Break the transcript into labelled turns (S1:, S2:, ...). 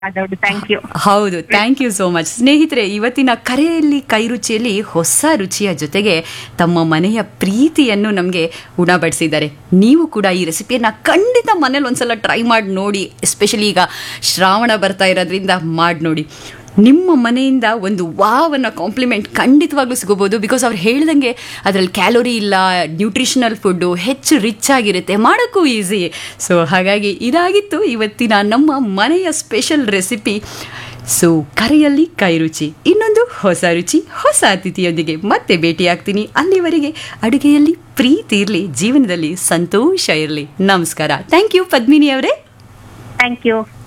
S1: ಅದೌದು thank you
S2: ಹೌದು thank you so much ಸ್ನೇಹಿತರೆ ಇವತ್ತಿನ ಕರೆಯಲ್ಲಿ ಕೈ ರುಚಿಯಲ್ಲಿ ಹೊಸ ರುಚಿಯ ಜೊತೆಗೆ ತಮ್ಮ ಮನೆಯ ಪ್ರೀತಿಯನ್ನು ನಮಗೆ ಉಣಬಡಿಸಿದ್ದಾರೆ ನೀವು ಕೂಡ ಈ ರೆಸಿಪಿಯನ್ನು ಖಂಡಿತ ಮನೇಲಿ ಒಂದ್ಸಲ ಟ್ರೈ ಮಾಡಿ ನೋಡಿ ಎಸ್ಪೆಷಲಿ ಈಗ ಶ್ರಾವಣ ಬರ್ತಾ ಇರೋದ್ರಿಂದ ಮಾಡಿ ನೋಡಿ ನಿಮ್ಮ ಮನೆಯಿಂದ ಒಂದು ವಾವ್ ಅನ್ನೋ ಕಾಂಪ್ಲಿಮೆಂಟ್ ಖಂಡಿತವಾಗ್ಲೂ ಸಿಗೋಬೋದು ಬಿಕಾಸ್ ಅವ್ರು ಹೇಳ್ದಂಗೆ ಅದರಲ್ಲಿ ಕ್ಯಾಲೋರಿ ಇಲ್ಲ ನ್ಯೂಟ್ರಿಷನಲ್ ಫುಡ್ಡು ಹೆಚ್ಚು ರಿಚ್ ಆಗಿರುತ್ತೆ ಮಾಡೋಕ್ಕೂ ಈಸಿ ಸೊ ಹಾಗಾಗಿ ಇದಾಗಿತ್ತು ಇವತ್ತಿನ ನಮ್ಮ ಮನೆಯ ಸ್ಪೆಷಲ್ ರೆಸಿಪಿ ಸೊ ಕರೆಯಲ್ಲಿ ಕೈ ರುಚಿ ಇನ್ನೊಂದು ಹೊಸ ರುಚಿ ಹೊಸ ಅತಿಥಿಯೊಂದಿಗೆ ಮತ್ತೆ ಭೇಟಿಯಾಗ್ತೀನಿ ಅಲ್ಲಿವರೆಗೆ ಅಡುಗೆಯಲ್ಲಿ ಪ್ರೀತಿ ಇರಲಿ ಜೀವನದಲ್ಲಿ ಸಂತೋಷ ಇರಲಿ ನಮಸ್ಕಾರ ಥ್ಯಾಂಕ್ ಯು ಪದ್ಮಿನಿ ಅವರೇ
S1: ಥ್ಯಾಂಕ್ ಯು